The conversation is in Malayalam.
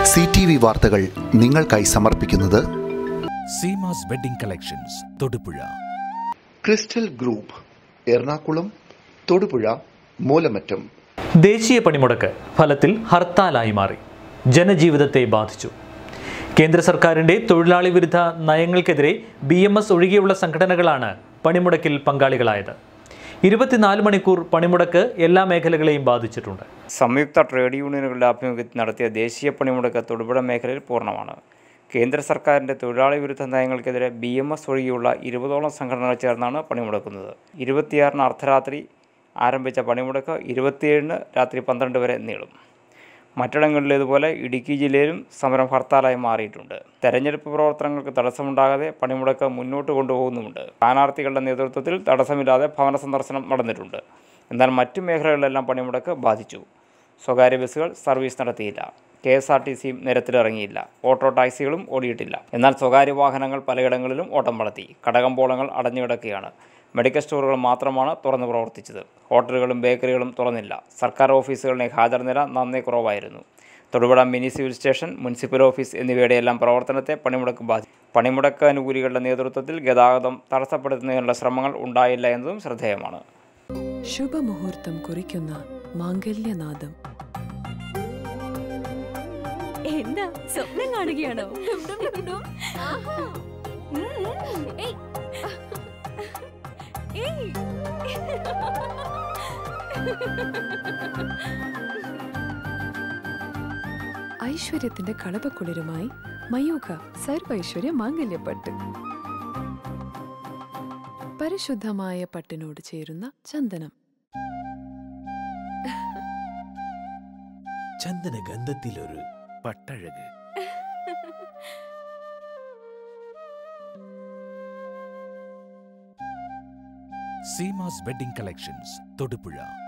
സി ടി വി വാർത്തകൾ നിങ്ങൾക്കായി സമർപ്പിക്കുന്നത് Seemas wedding collections Thodupuzha Crystal Group Ernakulam Thodupuzha Moolamattom ദേശീയ പണിമുടക്ക് ഫലത്തിൽ ഹർത്താലായി മാറി ജനജീവിതത്തെ ബാധിച്ചു കേന്ദ്ര സർക്കാരിന്റെ തൊഴിലാളി വിരുദ്ധ നയങ്ങൾക്കെതിരെ ബി എം എസ് ഒഴികെയുള്ള സംഘടനകളാണ് പണിമുടക്കിൽ പങ്കാളികളായത് ഇരുപത്തിനാല് മണിക്കൂർ പണിമുടക്ക് എല്ലാ മേഖലകളെയും ബാധിച്ചിട്ടുണ്ട് സംയുക്ത ട്രേഡ് യൂണിയനുകളുടെ ആഭിമുഖ്യത്തിൽ നടത്തിയ ദേശീയ പണിമുടക്ക് തൊടുപുഴ മേഖലയിൽ പൂർണ്ണമാണ് കേന്ദ്ര സർക്കാരിൻ്റെ തൊഴിലാളി വിരുദ്ധ നയങ്ങൾക്കെതിരെ ബി എം എസ് ഒഴികെയുള്ള ഇരുപതോളം സംഘടനകൾ ചേർന്നാണ് പണിമുടക്കുന്നത് ഇരുപത്തിയാറിന് അർദ്ധരാത്രി ആരംഭിച്ച പണിമുടക്ക് ഇരുപത്തിയേഴിന് രാത്രി പന്ത്രണ്ട് വരെ നീളും മറ്റിടങ്ങളിലേതുപോലെ ഇടുക്കി ജില്ലയിലും സമരം ഹർത്താലായി മാറിയിട്ടുണ്ട് തെരഞ്ഞെടുപ്പ് പ്രവർത്തനങ്ങൾക്ക് തടസ്സമുണ്ടാകാതെ പണിമുടക്ക് മുന്നോട്ട് കൊണ്ടുപോകുന്നുമുണ്ട് സ്ഥാനാർത്ഥികളുടെ നേതൃത്വത്തിൽ തടസ്സമില്ലാതെ ഭവന സന്ദർശനം നടന്നിട്ടുണ്ട് എന്നാൽ മറ്റു മേഖലകളിലെല്ലാം പണിമുടക്ക് ബാധിച്ചു സ്വകാര്യ ബസ്സുകൾ സർവീസ് നടത്തിയില്ല കെ എസ് ആർ ടി സിയും നിരത്തിലിറങ്ങിയില്ല ഓട്ടോ ടാക്സികളും ഓടിയിട്ടില്ല എന്നാൽ സ്വകാര്യ വാഹനങ്ങൾ പലയിടങ്ങളിലും ഓട്ടം നടത്തി കടകമ്പോളങ്ങൾ അടഞ്ഞുകിടക്കുകയാണ് മെഡിക്കൽ സ്റ്റോറുകൾ മാത്രമാണ് തുറന്നു പ്രവർത്തിച്ചത് ഹോട്ടലുകളും ബേക്കറികളും തുറന്നില്ല സർക്കാർ ഓഫീസുകളുടെ ഹാജർ നില നന്നേ കുറവായിരുന്നു Thodupuzha mini civil station municipal office എന്നിവയുടെയെല്ലാം പ്രവർത്തനത്തെ പണിമുടക്ക് ബാധി പണിമുടക്ക് അനുകൂലികളുടെ നേതൃത്വത്തിൽ ഗതാഗതം തടസ്സപ്പെടുത്തുന്നതിനുള്ള ശ്രമങ്ങൾ ഉണ്ടായില്ല എന്നതും ശ്രദ്ധേയമാണ് ശുഭമുഹൂർത്തം കുറിക്കുന്ന മാംഗല്യനാദം എന്താ സ്വപ്നം കാണുകയാണോ ഉം. ഏയ്. ഏയ്. ഐശ്വര്യത്തിന്റെ കളപക്കുളിരുമായി മയൂഖ സർവൈശ്വര്യ മാംഗല്യപ്പട്ട് പരിശുദ്ധമായ പട്ടിനോട് ചേരുന്ന ചന്ദനം ചന്ദന ഗന്ധത്തിലൊരു പട്ടഴക് സീമാസ് വെഡിംഗ് കളക്ഷൻസ് തൊടുപുഴ